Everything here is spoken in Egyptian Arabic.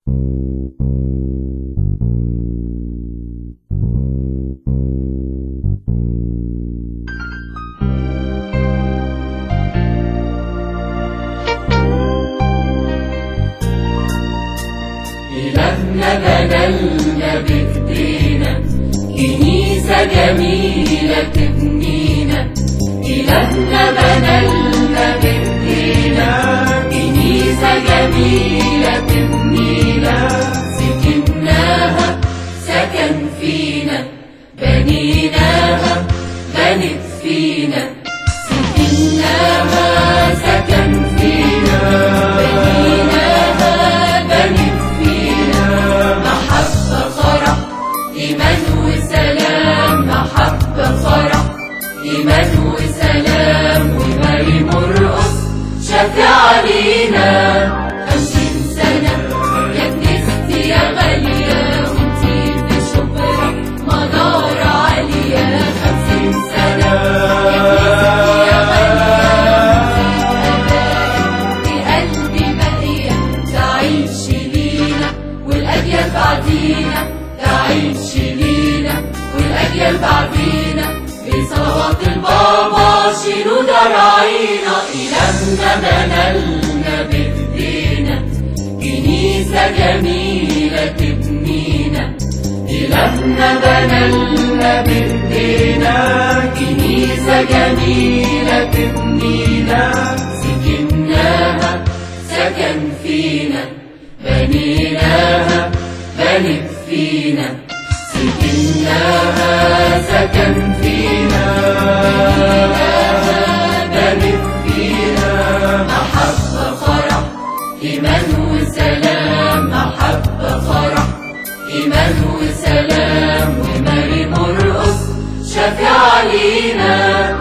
إلهنا بنالنا بإيدينا كنيسة جميلة تبنينا إلهنا بنالنا بإيدينا كنيسة جميلة تبنينا سكناها سكن فينا بنيناها بنت فينا سكناها سكن فينا بنيناها بنت فينا محبة فرح إيمان وسلام محبة فرح إيمان وسلام وماري مرقص شفع علينا خمسين سنة يا كنيستي يا غالية وانتي في شبرا منارة عالية خمسين سنة يا كنيستي يا غالية في قلبي باقية تعيش لينا والأجيال بعدينا تعيش لينا والأجيال بعدينا بصلوات البابا شيلوا دراعينا إلهنا بنالنا بإيدينا كنيسة جميلة تبنينا إلهنا بنالنا بإيدينا كنيسة جميلة تبنينا سكناها سكن فينا بنيناها بنت فينا سكناها سكن فينا بنيناها بنت فينا محبة فرح إيمان وسلام محبة فرح إيمان وسلام وماري مرقص شفيع علينا